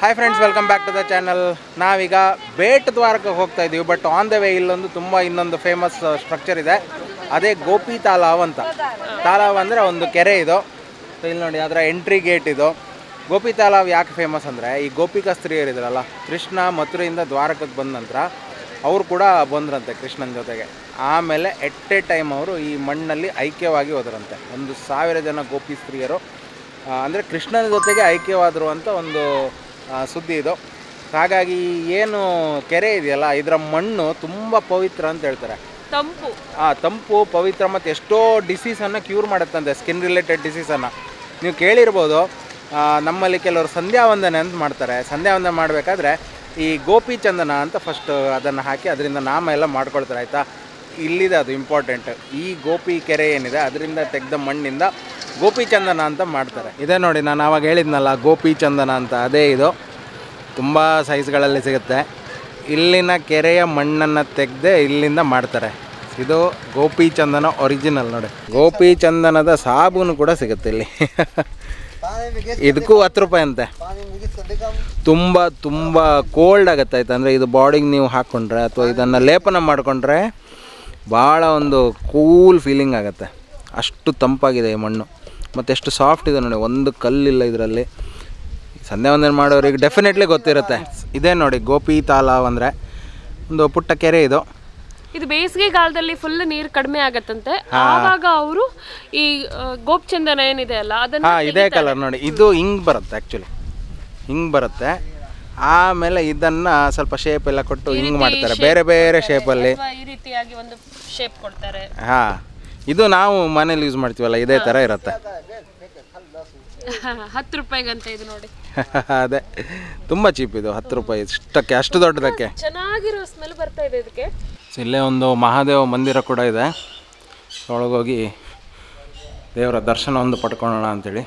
Hi friends welcome back to the channel ನಾವೀಗ ಬೇಟ್ ದ್ವಾರಕ್ಕೆ ಹೋಗ್ತಾ ಇದ್ದೀವಿ ಬಟ್ ಆನ್ ದ ವೇ ಇಲ್ಲೊಂದು ತುಂಬ ಇನ್ನೊಂದು ಫೇಮಸ್ ಸ್ಟ್ರಕ್ಚರ್ ಇದೆ ಅದೇ ಗೋಪಿ ತಾಲಾವ್ ಅಂತ ತಾಲಾವ್ ಅಂದರೆ ಒಂದು ಕೆರೆ ಇದು ಸೊ ಇಲ್ಲಿ ನೋಡಿ ಅದರ ಎಂಟ್ರಿ ಗೇಟ್ ಇದು ಗೋಪಿ ತಾಲಾವ್ ಯಾಕೆ ಫೇಮಸ್ ಅಂದರೆ ಈ ಗೋಪಿಕಾ ಸ್ತ್ರೀಯರಿದ್ರಲ್ಲ ಕೃಷ್ಣ ಮಥುರೆಯಿಂದ ದ್ವಾರಕಕ್ಕೆ ಬಂದ ನಂತರ ಅವರು ಕೂಡ ಬಂದ್ರಂತೆ ಕೃಷ್ಣನ ಜೊತೆಗೆ ಆಮೇಲೆ ಎಟ್ ಎ ಟೈಮ್ ಅವರು ಈ ಮಣ್ಣಲ್ಲಿ ಐಕ್ಯವಾಗಿ ಹೋದ್ರಂತೆ ಒಂದು ಸಾವಿರ ಜನ ಗೋಪಿ ಸ್ತ್ರೀಯರು ಅಂದರೆ ಕೃಷ್ಣನ ಜೊತೆಗೆ ಐಕ್ಯವಾದರು ಅಂತ ಒಂದು ಆ, ಸುದ್ದಿ ಇದು ಹಾಗಾಗಿ ಏನು ಕೆರೆ ಇದೆಯಲ್ಲ ಇದರ ಮಣ್ಣು ತುಂಬ ಪವಿತ್ರ ಅಂತ ಹೇಳ್ತಾರೆ ತಂಪು ಆ ತಂಪು ಪವಿತ್ರ ಮತ್ತು ಎಷ್ಟೋ ಡಿಸೀಸನ್ನು ಕ್ಯೂರ್ ಮಾಡುತ್ತಂತೆ ಸ್ಕಿನ್ ರಿಲೇಟೆಡ್ ಡಿಸೀಸನ್ನು ನೀವು ಕೇಳಿರ್ಬೋದು ಆ, ನಮ್ಮಲ್ಲಿ ಕೆಲವರು ಸಂಧ್ಯಾ ವಂದನೆ ಅಂತ ಮಾಡ್ತಾರೆ ಸಂಧ್ಯಾ ವಂದನೆ ಮಾಡಬೇಕಾದ್ರೆ ಈ ಗೋಪಿ ಚಂದನ ಅಂತ ಫಸ್ಟ್ ಅದನ್ನು ಹಾಕಿ ಅದರಿಂದ ನಾಮ ಎಲ್ಲ ಮಾಡ್ಕೊಳ್ತಾರೆ ಆಯಿತಾ ಇಲ್ಲಿದೆ ಅದು ಇಂಪಾರ್ಟೆಂಟ್ ಈ ಗೋಪಿ ಕೆರೆ ಏನಿದೆ ಅದರಿಂದ ತೆಗೆದ ಮಣ್ಣಿಂದ ಗೋಪಿ ಚಂದನ ಅಂತ ಮಾಡ್ತಾರೆ ಇದೇ ನೋಡಿ ನಾನು ಆವಾಗ ಹೇಳಿದ್ನಲ್ಲ ಗೋಪಿ ಚಂದನ ಅಂತ ಅದೇ ಇದು ತುಂಬ ಸೈಜ್ಗಳಲ್ಲಿ ಸಿಗುತ್ತೆ ಇಲ್ಲಿನ ಕೆರೆಯ ಮಣ್ಣನ್ನು ತೆಗೆದೇ ಇಲ್ಲಿಂದ ಮಾಡ್ತಾರೆ ಇದು ಗೋಪಿ ಚಂದನ ಒರಿಜಿನಲ್ ನೋಡಿ ಗೋಪಿ ಚಂದನದ ಸಾಬೂನು ಕೂಡ ಸಿಗುತ್ತೆ ಇಲ್ಲಿ ಇದಕ್ಕೂ ಹತ್ತು ರೂಪಾಯಿ ಅಂತೆ ತುಂಬ ತುಂಬ ಕೋಲ್ಡ್ ಆಗುತ್ತೆ ಆಯ್ತು ಅಂದರೆ ಇದು ಬಾಡಿಗೆ ನೀವು ಹಾಕ್ಕೊಂಡ್ರೆ ಅಥವಾ ಇದನ್ನು ಲೇಪನ ಮಾಡಿಕೊಂಡ್ರೆ ಭಾಳ ಒಂದು ಕೂಲ್ ಫೀಲಿಂಗ್ ಆಗುತ್ತೆ ಅಷ್ಟು ತಂಪಾಗಿದೆ ಈ ಮಣ್ಣು ಮತ್ತು ಎಷ್ಟು ಸಾಫ್ಟ್ ಇದೆ ನೋಡಿ ಒಂದು ಕಲ್ಲಿಲ್ಲ ಇದರಲ್ಲಿ ಸಂಧ್ಯಾ ವಂದನೆ ಮಾಡೋರಿಗೆ ಡೆಫಿನೆಟ್ಲಿ ಗೊತ್ತಿರುತ್ತೆ ಇದೇ ನೋಡಿ ಗೋಪಿ ತಾಲಾವ್ ಅಂದರೆ ಒಂದು ಪುಟ್ಟ ಕೆರೆ ಇದು ಇದು ಬೇಸಿಗೆ ಕಾಲದಲ್ಲಿ ಫುಲ್ ನೀರು ಕಡಿಮೆ ಆಗತ್ತಂತೆ ಆವಾಗ ಅವರು ಈ ಆ, ಗೋಪ್ ಚಂದನ ಏನಿದೆ ಅಲ್ಲ ಅದನ್ನ ಹಾಂ ಇದೇ ಕಲರ್ ನೋಡಿ ಇದು ಹಿಂಗೆ ಬರುತ್ತೆ ಆ್ಯಕ್ಚುಲಿ ಹಿಂಗೆ ಬರುತ್ತೆ ಆಮೇಲೆ ಇದನ್ನು ಸ್ವಲ್ಪ ಶೇಪ್ ಎಲ್ಲ ಕೊಟ್ಟು ಹಿಂಗೆ ಮಾಡ್ತಾರೆ ಬೇರೆ ಬೇರೆ ಶೇಪಲ್ಲಿ ಅಥವಾ ಈ ರೀತಿಯಾಗಿ ಒಂದು ಶೇಪ್ ಕೊಡ್ತಾರೆ ಹಾಂ ಇದು ನಾವು ಮನೇಲಿ ಯೂಸ್ ಮಾಡ್ತೀವಲ್ಲ ಇದೇ ಥರ ಇರುತ್ತೆ ಹತ್ತು ರೂಪಾಯಿಗಂತ ಇದು ನೋಡಿ ಅದೇ ತುಂಬ ಚೀಪ್ ಇದು ಹತ್ತು ರೂಪಾಯಿ ಇಷ್ಟಕ್ಕೆ ಅಷ್ಟು ದೊಡ್ಡದಕ್ಕೆ ಚೆನ್ನಾಗಿರೋ ಸ್ಮೆಲ್ ಬರ್ತಾ ಇದೆ ಇದಕ್ಕೆ ಸೊ ಇಲ್ಲೇ ಒಂದು ಮಹಾದೇವ ಮಂದಿರ ಕೂಡ ಇದೆ ಒಳಗೋಗಿ ದೇವರ ದರ್ಶನ ಒಂದು ಪಡ್ಕೊಳ್ಳೋಣ ಅಂತೇಳಿ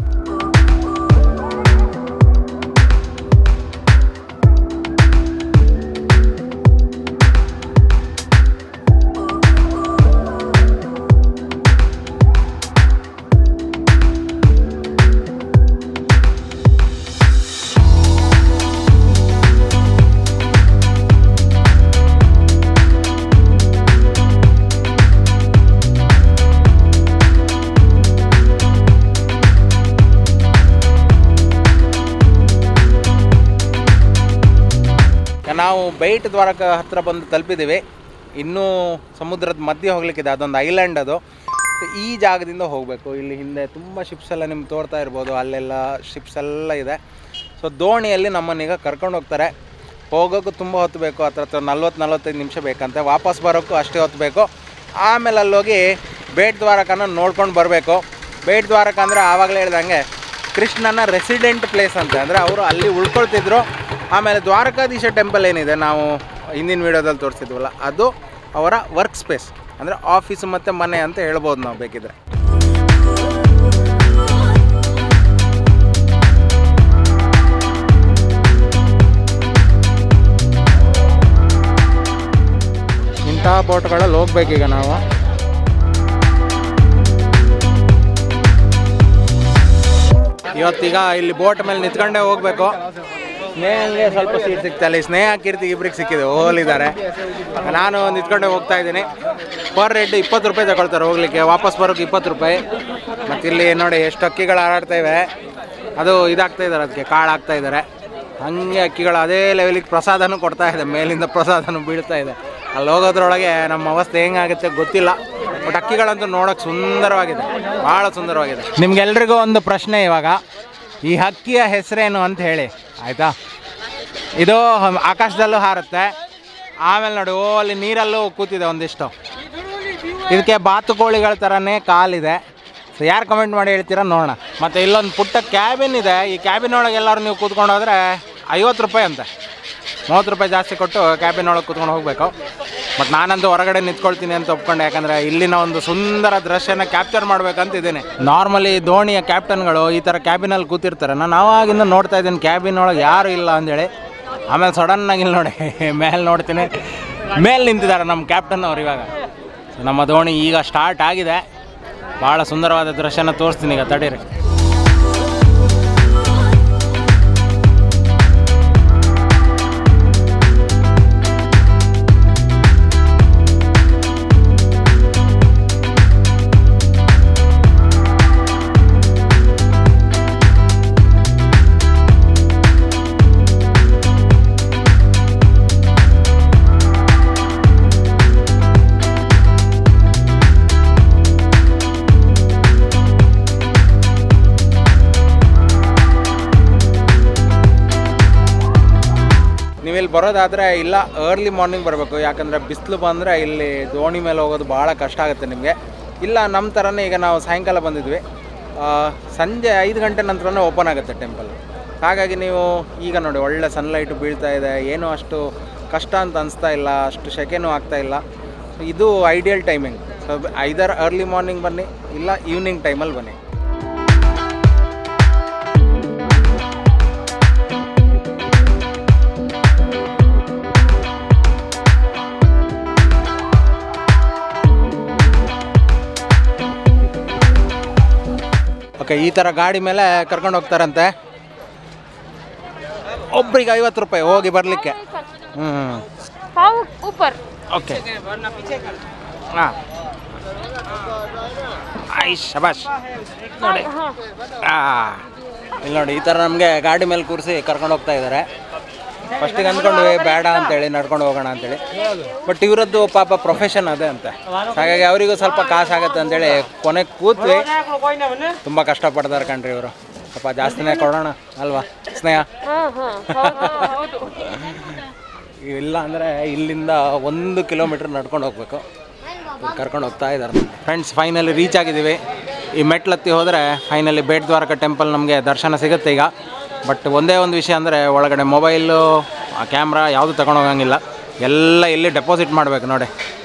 ನಾವು ಬೈಟ್ ದ್ವಾರಕ ಹತ್ರ ಬಂದು ತಲುಪಿದ್ದೀವಿ ಇನ್ನೂ ಸಮುದ್ರದ ಮಧ್ಯೆ ಹೋಗ್ಲಿಕ್ಕಿದೆ ಅದೊಂದು ಐಲ್ಯಾಂಡ್ ಅದು ಈ ಜಾಗದಿಂದ ಹೋಗಬೇಕು ಇಲ್ಲಿ ಹಿಂದೆ ತುಂಬ ಶಿಪ್ಸ್ ಎಲ್ಲ ನಿಮ್ಗೆ ತೋರ್ತಾ ಇರ್ಬೋದು ಅಲ್ಲೆಲ್ಲ ಶಿಪ್ಸ್ ಎಲ್ಲ ಇದೆ ಸೊ ದೋಣಿಯಲ್ಲಿ ನಮ್ಮನ್ನೀಗ ಕರ್ಕೊಂಡು ಹೋಗ್ತಾರೆ ಹೋಗೋಕ್ಕೂ ತುಂಬ ಹೊತ್ತು ಬೇಕು ಹತ್ರ ಹತ್ರ ನಲ್ವತ್ತು ನಲ್ವತ್ತೈದು ನಿಮಿಷ ಬೇಕಂತೆ ವಾಪಸ್ ಬರೋಕ್ಕೂ ಅಷ್ಟೇ ಹೊತ್ತು ಬೇಕು ಆಮೇಲೆ ಅಲ್ಲೋಗಿ ಬೇಟ್ ದ್ವಾರಕನ ನೋಡ್ಕೊಂಡು ಬರಬೇಕು ಬೇಟ್ ದ್ವಾರಕ ಅಂದರೆ ಆವಾಗಲೇ ಹೇಳ್ದಂಗೆ ಕೃಷ್ಣನ ರೆಸಿಡೆಂಟ್ ಪ್ಲೇಸ್ ಅಂತ ಅಂದರೆ ಅವರು ಅಲ್ಲಿ ಉಳ್ಕೊಳ್ತಿದ್ರು ಆಮೇಲೆ ದ್ವಾರಕಾಧೀಶ ಟೆಂಪಲ್ ಏನಿದೆ ನಾವು ಹಿಂದಿನ ವೀಡಿಯೋದಲ್ಲಿ ತೋರಿಸಿದ್ವಲ್ಲ ಅದು ಅವರ ವರ್ಕ್ ಸ್ಪೇಸ್ ಅಂದರೆ ಆಫೀಸ್ ಮತ್ತು ಮನೆ ಅಂತ ಹೇಳ್ಬೋದು ನಾವು ಬೇಕಿದ್ರೆ ಇಂತಹ ಬೋಟ್ಗಳಲ್ಲಿ ಹೋಗ್ಬೇಕೀಗ ನಾವು ಇವತ್ತೀಗ ಇಲ್ಲಿ ಬೋಟ್ ಮೇಲೆ ನಿಂತ್ಕೊಂಡೇ ಹೋಗ್ಬೇಕು ಸ್ನೇಹಂಗೆ ಸ್ವಲ್ಪ ಸೀಟ್ ಸಿಗ್ತಾ ಈ ಸ್ನೇಹ ಕೀರ್ತಿ ಇಬ್ರಿಗೆ ಸಿಕ್ಕಿದೆ ಹೋಲಿದ್ದಾರೆ ನಾನು ನಿಂತ್ಕೊಂಡೇ ಹೋಗ್ತಾ ಇದ್ದೀನಿ ಪರ್ ರೇಟ್ ಇಪ್ಪತ್ತು ರೂಪಾಯಿ ತಗೊಳ್ತಾರೆ ಹೋಗ್ಲಿಕ್ಕೆ ವಾಪಸ್ ಬರೋಕೆ ಇಪ್ಪತ್ತು ರೂಪಾಯಿ ಮತ್ತು ಇಲ್ಲಿ ನೋಡಿ ಎಷ್ಟು ಅಕ್ಕಿಗಳು ಹಾರಾಡ್ತಾ ಇವೆ ಅದು ಇದಾಗ್ತಾ ಇದ್ದಾರೆ ಅದಕ್ಕೆ ಕಾಳು ಹಾಕ್ತಾ ಇದ್ದಾರೆ ಹಾಗೆ ಅಕ್ಕಿಗಳು ಅದೇ ಲೆವೆಲಿಗೆ ಪ್ರಸಾದನೂ ಕೊಡ್ತಾ ಇದೆ ಮೇಲಿಂದ ಪ್ರಸಾದನೂ ಬೀಳ್ತಾ ಇದೆ ಅಲ್ಲಿ ಹೋಗೋದ್ರೊಳಗೆ ನಮ್ಮ ಅವಸ್ಥೆ ಹೆಂಗಾಗುತ್ತೆ ಗೊತ್ತಿಲ್ಲ ಬಟ್ ಅಕ್ಕಿಗಳಂತೂ ನೋಡೋಕೆ ಸುಂದರವಾಗಿದೆ ಭಾಳ ಸುಂದರವಾಗಿದೆ ನಿಮ್ಗೆಲ್ರಿಗೂ ಒಂದು ಪ್ರಶ್ನೆ ಇವಾಗ ಈ ಹಕ್ಕಿಯ ಹೆಸರೇನು ಅಂತ ಹೇಳಿ ಆಯಿತಾ ಇದು ಹ- ಆಕಾಶದಲ್ಲೂ ಹಾರುತ್ತೆ ಆಮೇಲೆ ನೋಡಿ ಓ ಅಲ್ಲಿ ನೀರಲ್ಲೂ ಕೂತಿದೆ ಒಂದಿಷ್ಟು ಇದಕ್ಕೆ ಬಾತುಕೋಳಿಗಳ ಥರನೇ ಕಾಲಿದೆ ಸೊ ಯಾರು ಕಮೆಂಟ್ ಮಾಡಿ ಹೇಳ್ತೀರಾ ನೋಡೋಣ ಮತ್ತು ಇಲ್ಲೊಂದು ಪುಟ್ಟ ಕ್ಯಾಬಿನ್ ಇದೆ ಈ ಕ್ಯಾಬಿನ್ ಒಳಗೆ ಎಲ್ಲರೂ ನೀವು ಕೂತ್ಕೊಂಡು ಹೋದರೆ ಐವತ್ತು ರೂಪಾಯಿ ಅಂತೆ ಮೂವತ್ತು ರೂಪಾಯಿ ಜಾಸ್ತಿ ಕೊಟ್ಟು ಕ್ಯಾಬಿನ್ ಒಳಗೆ ಕೂತ್ಕೊಂಡು ಹೋಗಬೇಕು ಬಟ್ ನಾನಂತೂ ಹೊರಗಡೆ ನಿಂತ್ಕೊಳ್ತೀನಿ ಅಂತ ಒಪ್ಕೊಂಡೆ ಯಾಕಂದರೆ ಇಲ್ಲಿನ ಒಂದು ಸುಂದರ ದೃಶ್ಯನ ಕ್ಯಾಪ್ಚರ್ ಮಾಡ್ಬೇಕಂತ ಇದ್ದೀನಿ ನಾರ್ಮಲಿ ದೋಣಿಯ ಕ್ಯಾಪ್ಟನ್ಗಳು ಈ ಥರ ಕ್ಯಾಬಿನಲ್ಲಿ ಕೂತಿರ್ತಾರೆ ನಾನು ಆವಾಗಿಂದ ನೋಡ್ತಾ ಇದ್ದೀನಿ ಕ್ಯಾಬಿನ್ ಒಳಗೆ ಯಾರು ಇಲ್ಲ ಅಂದೇಳಿ ಆಮೇಲೆ ಸಡನ್ನಾಗಿ ಇಲ್ಲಿ ನೋಡಿ ಮೇಲೆ ನೋಡ್ತೀನಿ ಮೇಲೆ ನಿಂತಿದ್ದಾರೆ ನಮ್ಮ ಕ್ಯಾಪ್ಟನ್ ಅವ್ರು ಇವಾಗ ಸೊ ನಮ್ಮ ದೋಣಿ ಈಗ ಸ್ಟಾರ್ಟ್ ಆಗಿದೆ ಭಾಳ ಸುಂದರವಾದ ದೃಶ್ಯನ ತೋರಿಸ್ತೀನಿ ಈಗ ತಡೀರಿ ಇಲ್ಲಿ ಬರೋದಾದರೆ ಇಲ್ಲ ಅರ್ಲಿ ಮಾರ್ನಿಂಗ್ ಬರಬೇಕು ಯಾಕಂದರೆ ಬಿಸಿಲು ಬಂದರೆ ಇಲ್ಲಿ ದೋಣಿ ಮೇಲೆ ಹೋಗೋದು ಭಾಳ ಕಷ್ಟ ಆಗುತ್ತೆ ನಿಮಗೆ ಇಲ್ಲ ನಮ್ಮ ಥರನೇ ಈಗ ನಾವು ಸಾಯಂಕಾಲ ಬಂದಿದ್ವಿ ಆ, ಸಂಜೆ ಐದು ಗಂಟೆ ನಂತರನೇ ಓಪನ್ ಆಗುತ್ತೆ ಟೆಂಪಲ್ ಹಾಗಾಗಿ ನೀವು ಈಗ ನೋಡಿ ಒಳ್ಳೆ ಸನ್ಲೈಟ್ ಬೀಳ್ತಾ ಇದೆ ಏನೂ ಅಷ್ಟು ಕಷ್ಟ ಅಂತ ಅನಿಸ್ತಾ ಇಲ್ಲ ಅಷ್ಟು ಸೆಕೆನೂ ಆಗ್ತಾ ಇಲ್ಲ ಇದು ideal timing so either early morning ಬನ್ನಿ ಇಲ್ಲ ಈವ್ನಿಂಗ್ ಟೈಮಲ್ಲಿ ಬನ್ನಿ ಓಕೆ ಈ ಥರ ಗಾಡಿ ಮೇಲೆ ಕರ್ಕೊಂಡು ಹೋಗ್ತಾರಂತೆ ಒಬ್ರಿಗೆ ಐವತ್ತು ರೂಪಾಯಿ ಹೋಗಿ ಬರಲಿಕ್ಕೆ ಹ್ಞೂ ಪಾವ್ ऊपर ಓಕೆ ಹಾಂ ಆಯ್ ಶಬಾಷ್ ನೋಡಿ ಹಾಂ ಇಲ್ಲಿ ನೋಡಿ ಈ ಥರ ನಮಗೆ ಗಾಡಿ ಮೇಲೆ ಕೂರಿಸಿ ಕರ್ಕೊಂಡು ಹೋಗ್ತಾ ಇದ್ದಾರೆ ಫಸ್ಟಿಗೆ ಅಂದ್ಕೊಂಡ್ವಿ ಬೇಡ ಅಂತೇಳಿ ನಡ್ಕೊಂಡು ಹೋಗೋಣ ಅಂತೇಳಿ ಬಟ್ ಇವರದ್ದು ಪಾಪ ಪ್ರೊಫೆಷನ್ ಅದೇ ಅಂತ ಹಾಗಾಗಿ ಅವರಿಗೂ ಸ್ವಲ್ಪ ಕಾಸು ಆಗತ್ತೆ ಅಂತೇಳಿ ಕೊನೆಗೆ ಕೂತ್ವಿ ತುಂಬ ಕಷ್ಟಪಡ್ತಾರೆ ಕಣ್ರಿ ಇವರು ಸ್ವಲ್ಪ ಜಾಸ್ತಿನೇ ಕೊಡೋಣ ಅಲ್ವಾ ಸ್ನೇಹ ಹಾ ಹಾ ಹೌದು ಇಲ್ಲ ಅಂದರೆ ಇಲ್ಲಿಂದ ಒಂದು ಕಿಲೋಮೀಟ್ರ್ ನಡ್ಕೊಂಡು ಹೋಗ್ಬೇಕು ಕರ್ಕೊಂಡು ಹೋಗ್ತಾ ಇದ್ದಾರೆ ಫ್ರೆಂಡ್ಸ್ ಫೈನಲಿ ರೀಚ್ ಆಗಿದ್ದೀವಿ ಈ ಮೆಟ್ಲತ್ತಿ ಹೋದರೆ ಫೈನಲಿ ಬೇಟ್ ದ್ವಾರಕ ಟೆಂಪಲ್ ನಮಗೆ ದರ್ಶನ ಸಿಗುತ್ತೆ ಈಗ ಬಟ್ ಒಂದೇ ಒಂದು ವಿಷಯ ಅಂದರೆ ಒಳಗಡೆ ಮೊಬೈಲು ಕ್ಯಾಮ್ರಾ ಯಾವುದು ತಗೊಂಡೋಗಂಗಿಲ್ಲ ಎಲ್ಲ ಇಲ್ಲಿ ಡೆಪಾಸಿಟ್ ಮಾಡಬೇಕು ನೋಡಿ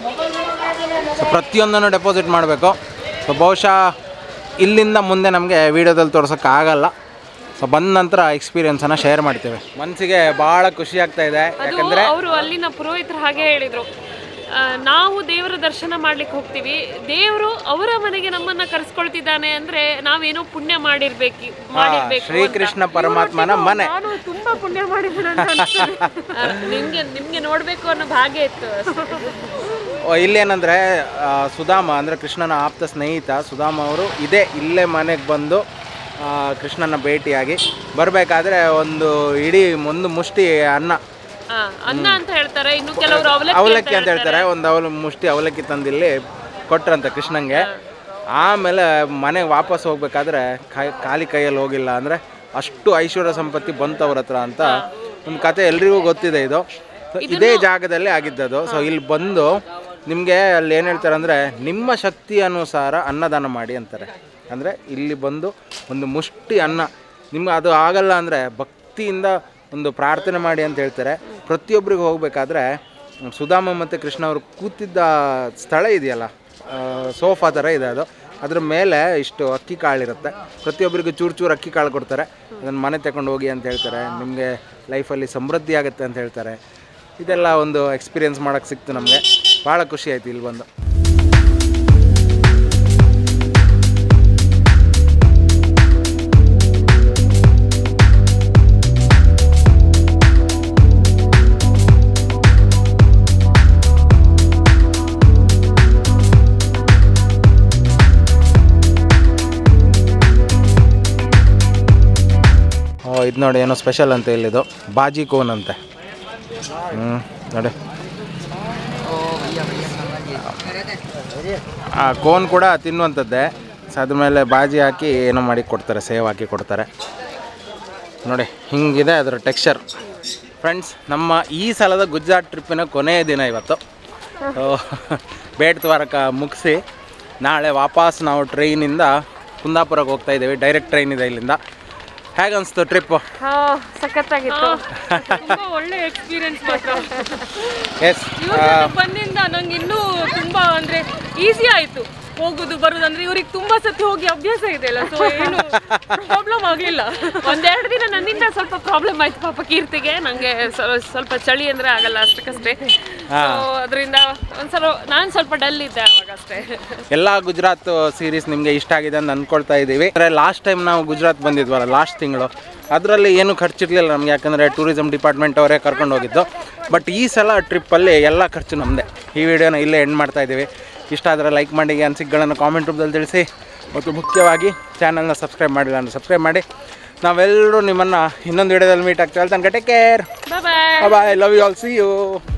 ಸೊ ಪ್ರತಿಯೊಂದನ್ನು ಡೆಪಾಸಿಟ್ ಮಾಡಬೇಕು ಸೊ ಬಹುಶಃ ಇಲ್ಲಿಂದ ಮುಂದೆ ನಮಗೆ ವೀಡಿಯೋದಲ್ಲಿ ತೋರ್ಸೋಕ್ಕೆ ಆಗಲ್ಲ ಸೊ ಬಂದ ನಂತರ ಎಕ್ಸ್ಪೀರಿಯನ್ಸನ್ನು ಶೇರ್ ಮಾಡ್ತೇವೆ ಮನಸ್ಸಿಗೆ ಭಾಳ ಖುಷಿ ಆಗ್ತಾ ಇದೆ ಅದು ಯಾಕಂದರೆ ಅವರು ಅಲ್ಲಿನ ಪುರೋಹಿತರು ಹಾಗೆ ಹೇಳಿದ್ರು ಆ, ನಾವು ದೇವರ ದರ್ಶನ ಮಾಡ್ಲಿಕ್ಕೆ ಹೋಗ್ತೀವಿ ದೇವರು ಅವರ ಮನೆಗೆ ನಮ್ಮನ್ನ ಕರೆಸ್ಕೊಳ್ತಿದ್ದಾನೆ ಅಂದ್ರೆ ನಾವೇನೋ ಪುಣ್ಯ ಮಾಡಿರ್ಬೇಕು ಮಾಡಿರ್ಬೇಕು ಶ್ರೀಕೃಷ್ಣ ಪರಮಾತ್ಮನ ಮನೆ ನಾನು ತುಂಬಾ ಪುಣ್ಯ ಮಾಡಿದ್ದೀನಿ ಅಂತ ಅನ್ಸ್ತದೆ. ಆ, ನಿಮ್ಗೆ ನಿಮ್ಗೆ ನೋಡ್ಬೇಕು ಅನ್ನೋ ಭಾಗ್ಯ ಇತ್ತು ಅಷ್ಟೇ. ಓ, ಇಲ್ಲೇನಂದ್ರೆ ಆ, ಸುಧಾಮ ಅಂದರೆ ಕೃಷ್ಣನ ಆಪ್ತ ಸ್ನೇಹಿತ ಸುಧಾಮ ಅವರು ಇದೇ ಇಲ್ಲೇ ಮನೆಗೆ ಬಂದು ಆ, ಕೃಷ್ಣನ ಭೇಟಿಯಾಗಿ ಬರಬೇಕಾದ್ರೆ ಒಂದು ಇಡೀ ಒಂದು ಮುಷ್ಟಿ ಅನ್ನ ಆ, ಅನ್ನ ಅಂತ ಹೇಳ್ತಾರೆ ಇನ್ನು ಕೆಲವರು ಅವಲಕ್ಕಿ ಅವಲಕ್ಕಿ ಅಂತ ಹೇಳ್ತಾರೆ ಒಂದು ಅವಲ ಮುಷ್ಟಿ ಅವಲಕ್ಕಿ ತಂದಿಲ್ಲಿ ಕೊಟ್ರಂತೆ ಕೃಷ್ಣಂಗೆ ಆಮೇಲೆ ಮನೆಗೆ ವಾಪಸ್ ಹೋಗ್ಬೇಕಾದ್ರೆ ಕೈ- ಖಾಲಿ ಕೈಯಲ್ಲಿ ಹೋಗಿಲ್ಲ ಅಂದರೆ ಅಷ್ಟು ಐಶ್ವರ್ಯ ಸಂಪತ್ತಿ ಬಂತು ಅವ್ರ ಹತ್ರ ಅಂತ ಒಂದು ಕತೆ ಎಲ್ರಿಗೂ ಗೊತ್ತಿದೆ ಇದು So, ಇದೇ ಜಾಗದಲ್ಲಿ ಆಗಿದ್ದದು ಸೊ ಇಲ್ಲಿ ಬಂದು ನಿಮಗೆ ಅಲ್ಲಿ ಏನು ಹೇಳ್ತಾರೆ ಅಂದರೆ ನಿಮ್ಮ ಶಕ್ತಿ ಅನುಸಾರ ಅನ್ನದಾನ ಮಾಡಿ ಅಂತಾರೆ ಅಂದರೆ ಇಲ್ಲಿ ಬಂದು ಒಂದು ಮುಷ್ಟಿ ಅನ್ನ ನಿಮ್ಗೆ ಅದು ಆಗಲ್ಲ ಅಂದರೆ ಭಕ್ತಿಯಿಂದ ಒಂದು ಪ್ರಾರ್ಥನೆ ಮಾಡಿ ಅಂತ ಹೇಳ್ತಾರೆ ಪ್ರತಿಯೊಬ್ಬರಿಗೂ ಹೋಗಬೇಕಾದ್ರೆ ಸುಧಾಮ ಮತ್ತು ಕೃಷ್ಣ ಅವರು ಕೂತಿದ್ದ ಸ್ಥಳ ಇದೆಯಲ್ಲ ಆ, ಸೋಫಾ ಥರ ಇದೆ ಅದು ಅದ್ರ ಮೇಲೆ ಇಷ್ಟು ಅಕ್ಕಿ ಕಾಳಿರುತ್ತೆ ಪ್ರತಿಯೊಬ್ಬರಿಗೂ ಚೂರು ಚೂರು ಅಕ್ಕಿ ಕಾಳು ಕೊಡ್ತಾರೆ ಅದನ್ನು ಮನೆ ತಗೊಂಡು ಹೋಗಿ ಅಂತ ಹೇಳ್ತಾರೆ ನಿಮಗೆ ಲೈಫಲ್ಲಿ ಸಮೃದ್ಧಿ ಆಗುತ್ತೆ ಅಂತ ಹೇಳ್ತಾರೆ ಇದೆಲ್ಲ ಒಂದು ಎಕ್ಸ್ಪೀರಿಯೆನ್ಸ್ ಮಾಡೋಕ್ಕೆ ಸಿಕ್ತು ನಮಗೆ ಭಾಳ ಖುಷಿ ಆಯಿತು ಇಲ್ಲಿ ಬಂದು ಓ ಇದು ನೋಡಿ ಏನೋ ಸ್ಪೆಷಲ್ ಅಂತ ಇಲ್ಲಿದು ಬಾಜಿ ಕೋನ್ ಅಂತೆ ಹ್ಞೂ ನೋಡಿ ಆ ಕೋನ್ ಕೂಡ ತಿನ್ನುವಂಥದ್ದೇ ಸೊ ಅದ್ರ ಮೇಲೆ ಬಾಜಿ ಹಾಕಿ ಏನೋ ಮಾಡಿ ಕೊಡ್ತಾರೆ ಸೇವ್ ಹಾಕಿ ಕೊಡ್ತಾರೆ ನೋಡಿ ಹಿಂಗಿದೆ ಅದರ ಟೆಕ್ಸ್ಚರ್ ಫ್ರೆಂಡ್ಸ್ ನಮ್ಮ ಈ ಸಲದ ಗುಜರಾತ್ ಟ್ರಿಪ್ಪಿನ ಕೊನೆಯ ದಿನ ಇವತ್ತು ಸೊ ಬೇಟ್ ದ್ವಾರಕ ಮುಗಿಸಿ ನಾಳೆ ವಾಪಸ್ ನಾವು ಟ್ರೈನಿಂದ ಕುಂದಾಪುರಕ್ಕೆ ಹೋಗ್ತಾ ಇದ್ದೀವಿ ಡೈರೆಕ್ಟ್ ಟ್ರೈನ್ ಇದೆ ಇಲ್ಲಿಂದ ಹೇಗೆ ಅನಿಸ್ತು ಟ್ರಿಪ್ಪು ಹಾ ಸಖತ್ತಾಗಿತ್ತು ತುಂಬಾ ಒಳ್ಳೆ ಎಕ್ಸ್ಪೀರಿಯನ್ಸ್ ಮಾತ್ರ ಎಸ್ ಇವ್ರ ಜೊತೆ ಬಂದಿಂದ ನಂಗೆ ಇನ್ನೂ ತುಂಬಾ ಅಂದ್ರೆ ಈಸಿ ಆಯ್ತು ಹೋಗುದು ಬರುದು ಅಂದ್ರೆ ಇವ್ರಿಗೆ ತುಂಬಾ ಸತಿ ಹೋಗಿ ಅಭ್ಯಾಸ ಇದೆ ಅಲ್ಲ ಸೊ ಏನು ಪ್ರಾಬ್ಲಮ್ ಆಗ್ಲಿಲ್ಲ ಒಂದೆರಡು ದಿನ ನನ್ನಿಂದ ಸ್ವಲ್ಪ ಪ್ರಾಬ್ಲಮ್ ಆಯ್ತು ಪಾಪ ಕೀರ್ತಿಗೆ ನಂಗೆ ಸ್ವ- ಸ್ವಲ್ಪ ಚಳಿ ಅಂದ್ರೆ ಆಗಲ್ಲ ಅಷ್ಟಕ್ಕಷ್ಟೇ ಸೊ ಅದರಿಂದ ಒಂದ್ಸಲ ನಾನು ಸ್ವಲ್ಪ ಡಲ್ ಇದ್ದೆ ಅವಾಗ ಅಷ್ಟೇ ಎಲ್ಲ ಗುಜರಾತ್ ಸೀರೀಸ್ ನಿಮಗೆ ಇಷ್ಟ ಆಗಿದೆ ಅಂತ ಅಂದ್ಕೊಳ್ತಾ ಇದ್ದೀವಿ ಅಂದರೆ ಲಾಸ್ಟ್ ಟೈಮ್ ನಾವು ಗುಜರಾತ್ ಬಂದಿದ್ವಲ್ಲ ಲಾಸ್ಟ್ ತಿಂಗಳು ಅದರಲ್ಲಿ ಏನು ಖರ್ಚಿರಲಿಲ್ಲ ನಮ್ಗೆ ಯಾಕಂದರೆ ಟೂರಿಸಂ ಡಿಪಾರ್ಟ್ಮೆಂಟ್ ಅವರೇ ಕರ್ಕೊಂಡು ಹೋಗಿದ್ದು ಬಟ್ ಈ ಸಲ ಟ್ರಿಪ್ಪಲ್ಲಿ ಎಲ್ಲ ಖರ್ಚು ನಮ್ಮದೇ ಈ ವಿಡಿಯೋನ ಇಲ್ಲೇ ಎಂಡ್ ಮಾಡ್ತಾ ಇದ್ದೀವಿ ಇಷ್ಟ ಆದರೆ ಲೈಕ್ ಮಾಡಿ ಅನಿಸಿಕೆಗಳನ್ನು ಕಾಮೆಂಟ್ ರೂಪದಲ್ಲಿ ತಿಳಿಸಿ ಮತ್ತು ಮುಖ್ಯವಾಗಿ ಚಾನಲ್ನ ಸಬ್ಸ್ಕ್ರೈಬ್ ಮಾಡಿಲ್ಲ ಅಂದರೆ ಸಬ್ಸ್ಕ್ರೈಬ್ ಮಾಡಿ ನಾವೆಲ್ಲರೂ ನಿಮ್ಮನ್ನು ಇನ್ನೊಂದು ವಿಡಿಯೋದಲ್ಲಿ ಮೀಟ್ ಆಗ್ತೀವಿ ತನಕ take care bye bye bye love you all see you